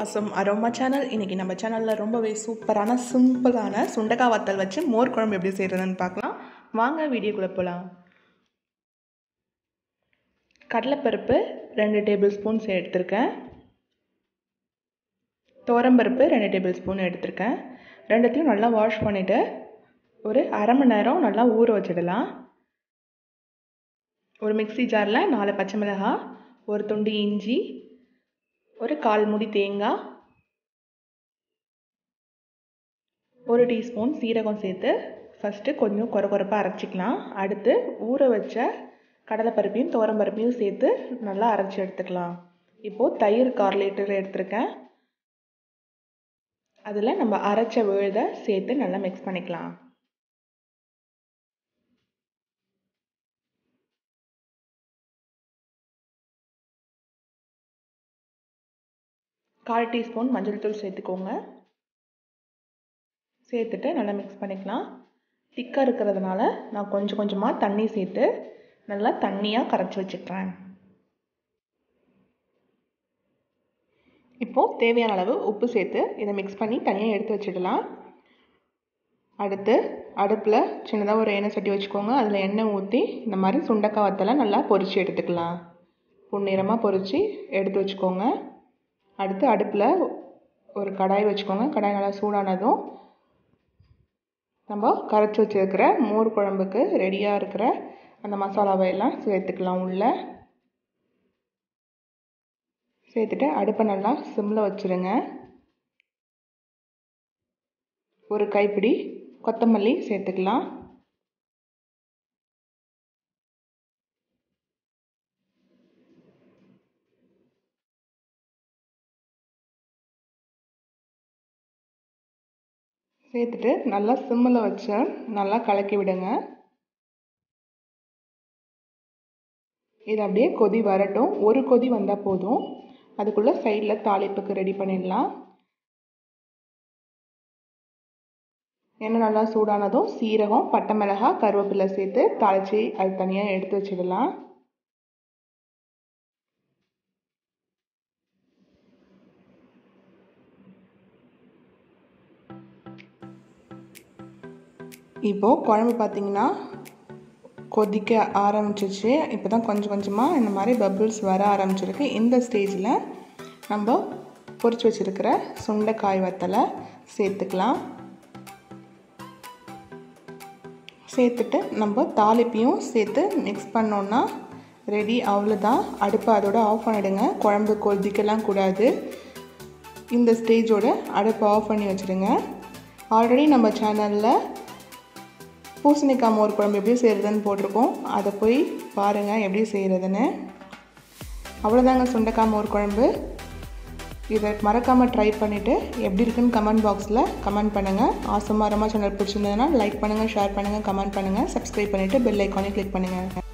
awesome aroma channel இன்றைக்கி நம்ம சேனலில் ரொம்பவே சூப்பரான சிம்பிளான சுண்டக்காய் வத்தல் வச்சு மோர் குழம்பு எப்படி செய்கிறதுன்னு பார்க்கலாம் வாங்க வீடியோக்குள்ளே போகலாம் கடலைப்பருப்பு ரெண்டு டேபிள் ஸ்பூன்ஸ் எடுத்திருக்கேன் துவரம்பருப்பு ரெண்டு டேபிள் ஸ்பூன் எடுத்திருக்கேன் ரெண்டுத்தையும் நல்லா வாஷ் பண்ணிவிட்டு ஒரு அரை மணி நேரம் நல்லா ஊற வச்சிடலாம் ஒரு மிக்ஸி ஜாரில் நாலு பச்சை மிளகாய் ஒரு துண்டு இஞ்சி ஒரு கால் முடி தேங்காய் ஒரு டீஸ்பூன் சீரகம் சேர்த்து ஃபஸ்ட்டு கொஞ்சம் குறை குறைப்பாக அரைச்சிக்கலாம் அடுத்து ஊற வச்ச கடலைப்பருப்பையும் துவரம்பருப்பையும் சேர்த்து நல்லா அரைச்சி எடுத்துக்கலாம் இப்போது தயிர் கால் லிட்டர் எடுத்திருக்கேன் அதில் நம்ம அரைச்ச விழுதை சேர்த்து நல்லா மிக்ஸ் பண்ணிக்கலாம் கால் டீஸ்பூன் மஞ்சள் தூள் சேர்த்துக்கோங்க சேர்த்துட்டு நல்லா மிக்ஸ் பண்ணிக்கலாம் திக்காக இருக்கிறதுனால நான் கொஞ்சம் கொஞ்சமாக தண்ணி சேர்த்து நல்லா தண்ணியாக கரைச்சி வச்சுக்கிறேன் இப்போது தேவையான அளவு உப்பு சேர்த்து இதை மிக்ஸ் பண்ணி தனியாக எடுத்து வச்சிடலாம் அடுத்து அடுப்பில் சின்னதாக ஒரு எண்ணெய் சட்டி வச்சுக்கோங்க அதில் எண்ணெய் ஊற்றி இந்த மாதிரி சுண்டக்காய் வத்தலை நல்லா பொரித்து எடுத்துக்கலாம் பொன்னிறமாக பொரித்து எடுத்து வச்சுக்கோங்க அடுத்து அடுப்பில் ஒரு கடாய் வச்சுக்கோங்க கடாய் நல்லா சூடானதும் நம்ம கரைச்சி வச்சுருக்கிற மோர் குழம்புக்கு ரெடியாக இருக்கிற அந்த மசாலாவை எல்லாம் சேர்த்துக்கலாம் உள்ளே சேர்த்துட்டு அடுப்பை நல்லா சிம்மில் வச்சுருங்க ஒரு கைப்பிடி கொத்தமல்லி சேர்த்துக்கலாம் சேர்த்துட்டு நல்லா சிம்மில் வச்சு நல்லா கலக்கி விடுங்க இது அப்படியே கொதி வரட்டும் ஒரு கொதி வந்தால் போதும் அதுக்குள்ளே சைடில் தாளிப்புக்கு ரெடி பண்ணிடலாம் எண்ணெய் நல்லா சூடானதும் சீரகம் பட்டை மிளகாய் கருவேப்பிலை சேர்த்து தாளித்து அது தனியாக எடுத்து வச்சிடலாம் இப்போது குழம்பு பார்த்திங்கன்னா கொதிக்க ஆரம்பிச்சிச்சு இப்போ தான் கொஞ்சம் கொஞ்சமாக இந்த மாதிரி பபிள்ஸ் வர ஆரம்பிச்சிருக்கு இந்த ஸ்டேஜில் நம்ம பொரிச்சு வச்சுருக்கிற சுண்டைக்காய் வத்தலை சேர்த்துக்கலாம் சேர்த்துட்டு நம்ம தாளிப்பையும் சேர்த்து மிக்ஸ் பண்ணோன்னா ரெடி அவ்வளோதான் அடுப்பை அதோட ஆஃப் பண்ணிவிடுங்க குழம்பு கொதிக்கலாம் கூடாது இந்த ஸ்டேஜோட அடுப்பை ஆஃப் பண்ணி வச்சுடுங்க ஆல்ரெடி நம்ம சேனலில் பூசணிக்காய் மோர் குழம்பு எப்படி செய்கிறதுன்னு போட்டிருக்கோம் அதை போய் பாருங்கள் எப்படி செய்கிறதுன்னு அவ்வளோதாங்க சுண்டைக்காய் மோர் குழம்பு இதை மறக்காமல் ட்ரை பண்ணிவிட்டு எப்படி இருக்குன்னு கமெண்ட் பாக்ஸில் கமெண்ட் பண்ணுங்கள் ஆசமாக ரமா சேனல் பிடிச்சிருந்ததுன்னா லைக் பண்ணுங்கள் ஷேர் பண்ணுங்கள் கமெண்ட் பண்ணுங்கள் சப்ஸ்கிரைப் பண்ணிவிட்டு பெல் ஐக்கானே கிளிக் பண்ணுங்கள்